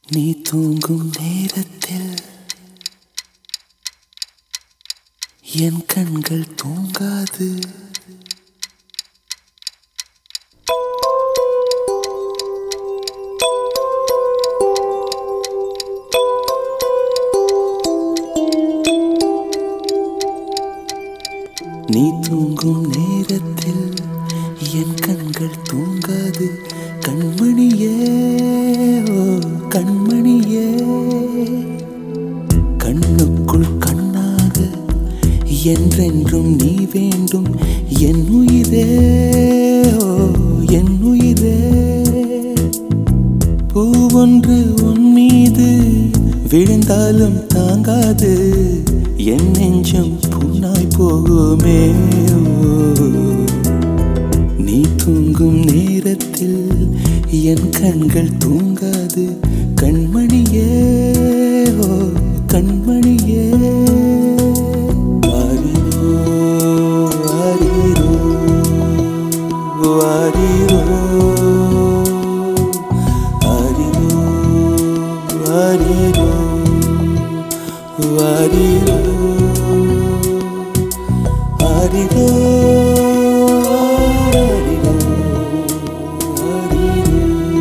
நீ தூங்கும் நேரத்தில் என் கண்கள் தூங்காது நீ தூங்கும் நேரத்தில் என் கண்கள் தூங்காது கண்மணியே ஓ கண்மணியே கண்ணுக்குள் கண்ணாக என்றென்றும் நீ வேண்டும் என் உயிரே ஓ என் உயிரே பூவொன்று உன் மீது விழுந்தாலும் தாங்காது என் நெஞ்சம் புண்ணாய் போகுமே ஓ. நீ தூங்கும் நேரத்தில் என் கண்கள் தூங்காது கண்மணியே ஓ கண்மணியே ஆரிரோ ஆரிரோ ஆரிரோ ஆரிரோ ஆரிரோ ஆரிரோ ஆரிரோ ஆரிரோ ஆரிரோ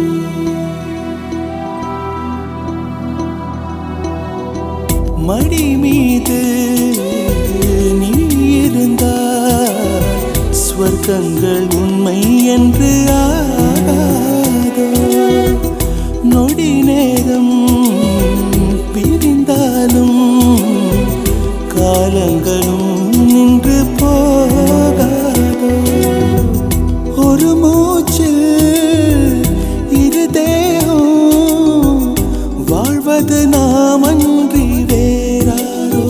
மடி மீது நீ இருந்தால் ஸ்வர்க்கங்கள் உண்மை என்று ஆகாதோ நொடி நேரம் பிரிந்தாலும் காலங்களும் நின்று போகாதோ ஒரு மூச்சில் இரு தேகம் வாழ்வது நாம் அன்றி வேறாரோ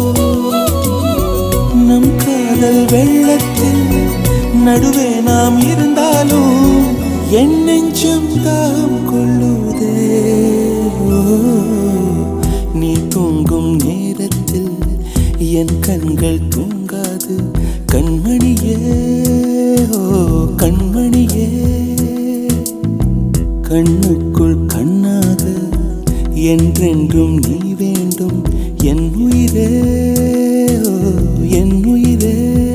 நம் காதல் வெள்ளத்தில் நடுவே நாம் இருந்தாலும் என் நெஞ்சம் தாம் கொள்ளுதே ஓ, நீ தூங்கும் நேரத்தில் என் கண்கள் தூங்காது கண்மணியே ஓ கண்மணியே கண்ணுக்குள் கண்ணாக என்றென்றும் நீ வேண்டும் என் உயிரே ஓ, என் உயிரே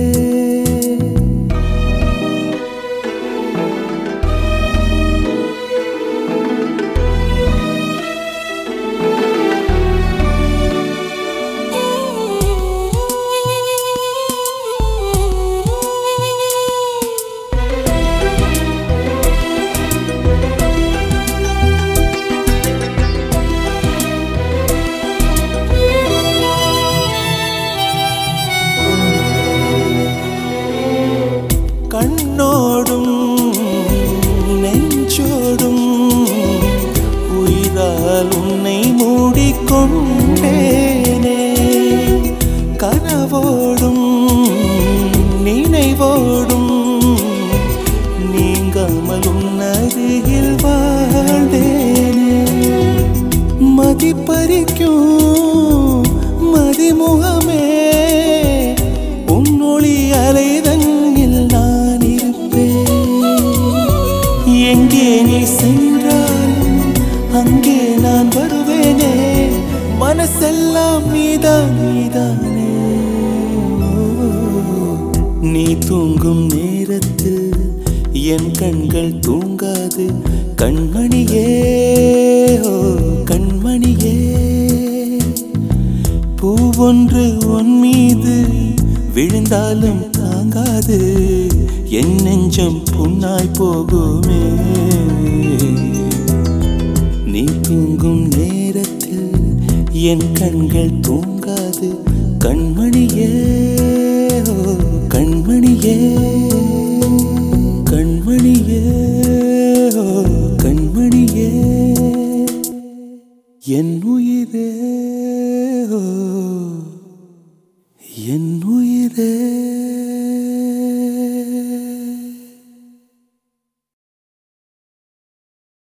கண்ணோடும் நெஞ்சோடும் உயிரால் உன்னை மூடிக்கொண்டேனே கனவோடும் நினைவோடும் நீங்காமல் உன் அருகில் வாழ்ந்தேனே மதிப்பறிக்கும் மதிமுகமே உன்னொளி அலைதங்கில் நான் இருப்பேன் எங்கே நீ சென்றாலும் அங்கே நான் வருவேனே மனசெல்லாம் நீதான் நீதானே நீ தூங்கும் நேரத்தில் என் கண்கள் தூங்காது கண்மணியே ஓ கண்மணியே பூவொன்று உன் மீது விழுந்தாலும் தாங்காது என் நெஞ்சம் புண்ணாய் போகுமே நீ தூங்கும் நேரத்தில் என் கண்கள் தூங்காது கண்மணியே ஓ கண்மணியே கண்மணியே ஓ கண்மணியே என் உயிரே ஓ